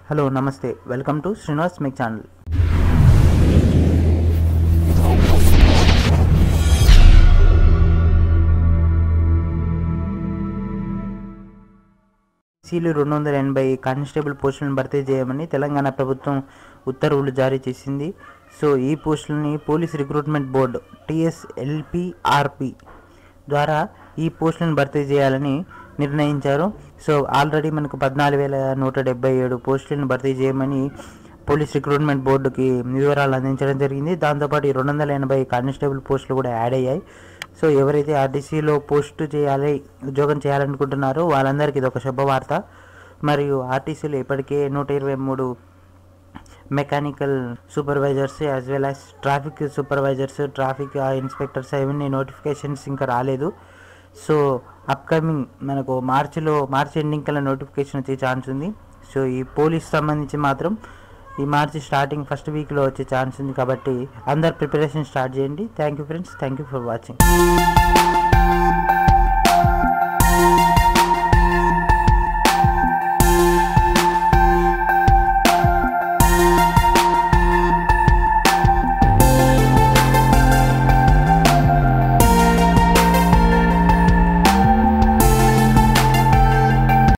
hello namaste welcome to Srinivas mech channel సీలు రెండు వందల ఎనభై కానిస్టేబుల్ పోస్టులను భర్తీ చేయమని తెలంగాణ ప్రభుత్వం ఉత్తర్వులు జారీ చేసింది సో ఈ పోస్టులని పోలీస్ రిక్రూట్మెంట్ బోర్డు టిఎస్ఎల్పిఆర్పి ద్వారా ఈ పోస్టులను భర్తీ చేయాలని నిర్ణయించారు సో ఆల్రెడీ మనకు పద్నాలుగు వేల నూట డెబ్బై ఏడు పోస్టులను భర్తీ చేయమని పోలీస్ రిక్రూట్మెంట్ బోర్డుకి వివరాలు అందించడం జరిగింది దాంతోపాటు ఈ రెండు వందల ఎనభై కానిస్టేబుల్ పోస్టులు కూడా యాడ్ అయ్యాయి సో ఎవరైతే ఆర్టీసీలో పోస్ట్ చేయాలి ఉద్యోగం చేయాలనుకుంటున్నారో వాళ్ళందరికీ ఇది ఒక శుభవార్త మరియు ఆర్టీసీలో ఇప్పటికే నూట ఇరవై మూడు mechanical supervisors as well as traffic supervisors traffic inspectors అవన్నీ నోటిఫికేషన్స్ ఇంకా రాలేదు సో అప్కమింగ్ మనకు మార్చిలో మార్చి ఎండింగ్ కల్లా నోటిఫికేషన్ వచ్చే ఛాన్స్ ఉంది సో ఈ పోలీస్ సంబంధించి మాత్రం ఈ మార్చి స్టార్టింగ్ ఫస్ట్ వీక్లో వచ్చే ఛాన్స్ ఉంది కాబట్టి అందరు ప్రిపరేషన్ స్టార్ట్ చేయండి thank you friends thank you for watching